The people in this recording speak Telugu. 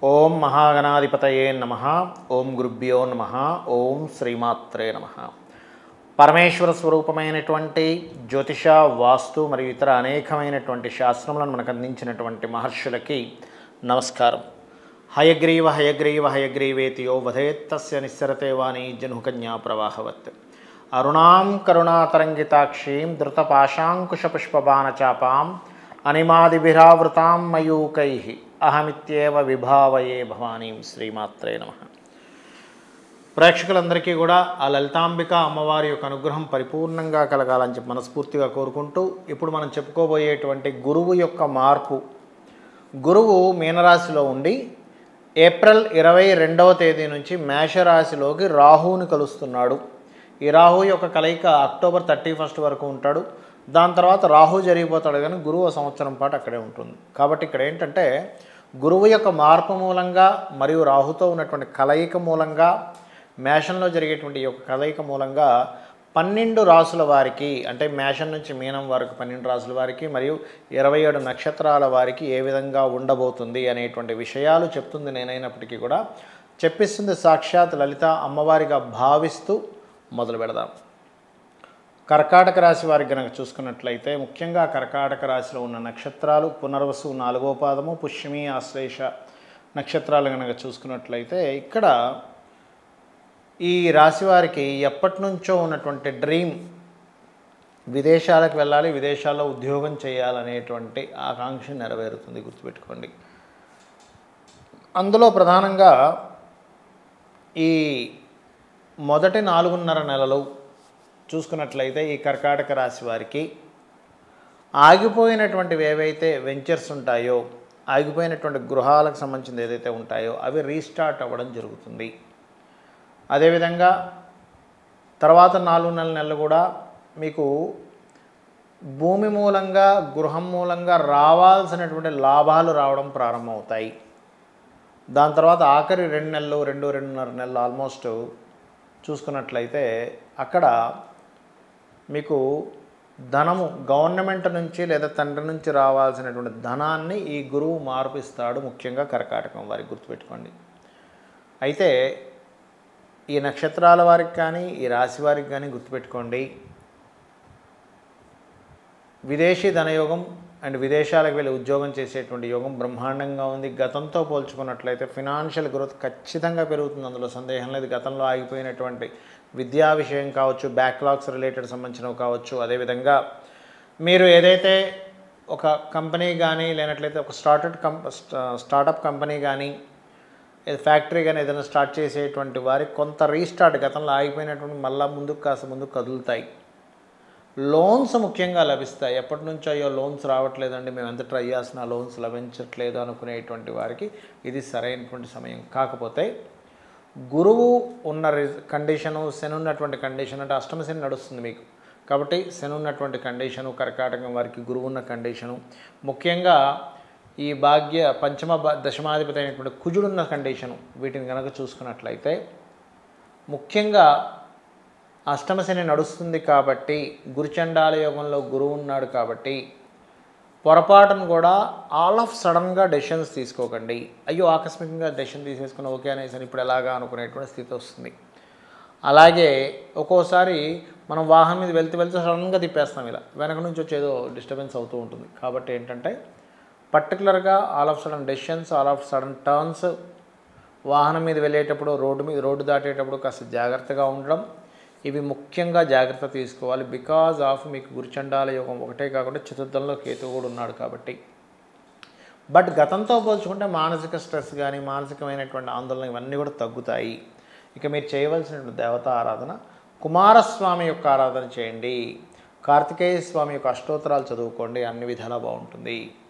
ఓం మహాగణాధిపతయే నమ ఓం గురుభ్యో నమ ఓం శ్రీమాత్రే నమ పరమేశ్వర స్వరూపమైనటువంటి జ్యోతిష వాస్తు మరియు ఇతర అనేకమైనటువంటి శాస్త్రములను మనకు అందించినటువంటి మహర్షులకి నమస్కారం హయగ్రీవ హయగ్రీవ హయగ్రీవేతి యో వధేత్తస్య నిస్సరతే వాణి జనుకన్యా ప్రవాహవత్ అరుణాం కరుణాతరంగితాక్షీం ధృతపాశాంకుశపుష్పబాణచాపాం అనిమాదిభిరావృతాం మయూకై అహమిత్యేవ విభావయే భవానీం శ్రీమాత్రే నమ ప్రేక్షకులందరికీ కూడా ఆ లలితాంబిక అమ్మవారి యొక్క అనుగ్రహం పరిపూర్ణంగా కలగాలని చెప్పి మనస్ఫూర్తిగా కోరుకుంటూ ఇప్పుడు మనం చెప్పుకోబోయేటువంటి గురువు యొక్క మార్పు గురువు మీనరాశిలో ఉండి ఏప్రిల్ ఇరవై రెండవ తేదీ నుంచి మేషరాశిలోకి రాహువుని కలుస్తున్నాడు ఈ రాహు యొక్క కలయిక అక్టోబర్ థర్టీ ఫస్ట్ వరకు ఉంటాడు దాని తర్వాత రాహు జరిగిపోతాడు కానీ గురువు ఒక సంవత్సరం పాటు అక్కడే ఉంటుంది కాబట్టి ఇక్కడ ఏంటంటే గురువు యొక్క మార్పు మూలంగా మరియు రాహుతో ఉన్నటువంటి కలయిక మూలంగా మేషంలో జరిగేటువంటి ఈ యొక్క కలయిక మూలంగా పన్నెండు రాసుల వారికి అంటే మేషం నుంచి మీనం వరకు పన్నెండు రాసుల వారికి మరియు ఇరవై ఏడు నక్షత్రాల వారికి ఏ విధంగా ఉండబోతుంది అనేటువంటి విషయాలు చెప్తుంది నేనైనప్పటికీ కూడా చెప్పిస్తుంది సాక్షాత్ లలిత అమ్మవారిగా భావిస్తూ మొదలు పెడదాం కర్కాటక రాశి వారికి కనుక చూసుకున్నట్లయితే ముఖ్యంగా కర్కాటక రాశిలో ఉన్న నక్షత్రాలు పునర్వసు నాలుగో పాదము పుష్యమి ఆశ్లేష నక్షత్రాలు కనుక చూసుకున్నట్లయితే ఇక్కడ ఈ రాశి వారికి ఎప్పటి నుంచో ఉన్నటువంటి డ్రీమ్ విదేశాలకు వెళ్ళాలి విదేశాల్లో ఉద్యోగం చేయాలనేటువంటి ఆకాంక్ష నెరవేరుతుంది గుర్తుపెట్టుకోండి అందులో ప్రధానంగా ఈ మొదటి నాలుగున్నర నెలలు చూసుకున్నట్లయితే ఈ కర్కాటక రాశి వారికి ఆగిపోయినటువంటివి ఏవైతే వెంచర్స్ ఉంటాయో ఆగిపోయినటువంటి గృహాలకు సంబంధించింది ఏదైతే ఉంటాయో అవి రీస్టార్ట్ అవ్వడం జరుగుతుంది అదేవిధంగా తర్వాత నాలుగున్నర నెలలు కూడా మీకు భూమి మూలంగా గృహం మూలంగా రావాల్సినటువంటి లాభాలు రావడం ప్రారంభమవుతాయి దాని తర్వాత ఆఖరి రెండు నెలలు రెండు రెండున్నర నెలలు ఆల్మోస్ట్ చూసుకున్నట్లయితే అక్కడ మీకు ధనము గవర్నమెంట్ నుంచి లేదా తండ్రి నుంచి రావాల్సినటువంటి ధనాన్ని ఈ గురువు మార్పిస్తాడు ముఖ్యంగా కర్కాటకం వారికి గుర్తుపెట్టుకోండి అయితే ఈ నక్షత్రాల వారికి కానీ ఈ రాశి వారికి కానీ గుర్తుపెట్టుకోండి విదేశీ ధనయోగం అండ్ విదేశాలకు వెళ్ళి ఉద్యోగం చేసేటువంటి యోగం బ్రహ్మాండంగా ఉంది గతంతో పోల్చుకున్నట్లయితే ఫినాన్షియల్ గ్రోత్ ఖచ్చితంగా పెరుగుతుంది అందులో సందేహం లేదు గతంలో ఆగిపోయినటువంటి విద్యా విషయం కావచ్చు బ్యాక్లాగ్స్ రిలేటెడ్ సంబంధించినవి కావచ్చు అదేవిధంగా మీరు ఏదైతే ఒక కంపెనీ కానీ లేనట్లయితే ఒక స్టార్టెడ్ కం స్టార్టప్ కంపెనీ కానీ ఫ్యాక్టరీ కానీ ఏదైనా స్టార్ట్ చేసేటువంటి వారికి కొంత రీస్టార్ట్ గతంలో ఆగిపోయినటువంటి మళ్ళా ముందుకు కాస్త ముందుకు కదులుతాయి లోన్స్ ముఖ్యంగా లభిస్తాయి ఎప్పటి నుంచో అయ్యో లోన్స్ రావట్లేదండి మేము ఎంత ట్రై చేసినా లోన్స్ లభించట్లేదు అనుకునేటువంటి వారికి ఇది సరైనటువంటి సమయం కాకపోతే గురువు ఉన్న కండిషను శని ఉన్నటువంటి కండిషన్ అంటే అష్టమ శని నడుస్తుంది మీకు కాబట్టి శని ఉన్నటువంటి కండిషను కర్కాటకం వారికి గురువు ఉన్న కండిషను ముఖ్యంగా ఈ భాగ్య పంచమ దశమాధిపతి అయినటువంటి కుజుడున్న కండిషను వీటిని కనుక చూసుకున్నట్లయితే ముఖ్యంగా అష్టమశని నడుస్తుంది కాబట్టి గురుచండాల యోగంలో గురువు ఉన్నాడు కాబట్టి పొరపాటును కూడా ఆల్ ఆఫ్ సడన్గా డెసిషన్స్ తీసుకోకండి అయ్యో ఆకస్మికంగా డెసిషన్ తీసేసుకుని ఓకే అనేసి ఇప్పుడు ఎలాగా అనుకునేటువంటి స్థితి వస్తుంది అలాగే ఒక్కోసారి మనం వాహనం మీద వెళ్తూ వెళ్తూ సడన్గా తిప్పేస్తాం ఇలా వెనక నుంచి వచ్చేదో డిస్టర్బెన్స్ అవుతూ ఉంటుంది కాబట్టి ఏంటంటే పర్టికులర్గా all of sudden decisions all of sudden turns వాహనం మీద వెళ్ళేటప్పుడు రోడ్డు మీద రోడ్డు దాటేటప్పుడు కాస్త జాగ్రత్తగా ఉండడం ఇవి ముఖ్యంగా జాగ్రత్త తీసుకోవాలి బికాజ్ ఆఫ్ మీకు గురుచండాల యోగం ఒకటే కాకుండా చతుర్థంలో కేతు కూడా ఉన్నాడు కాబట్టి బట్ గతంతో పోల్చుకుంటే మానసిక స్ట్రెస్ కానీ మానసికమైనటువంటి ఆందోళన ఇవన్నీ కూడా తగ్గుతాయి ఇక మీరు చేయవలసినటువంటి దేవతా ఆరాధన కుమారస్వామి యొక్క ఆరాధన చేయండి కార్తికేయ స్వామి యొక్క అష్టోత్తరాలు చదువుకోండి అన్ని విధాలా బాగుంటుంది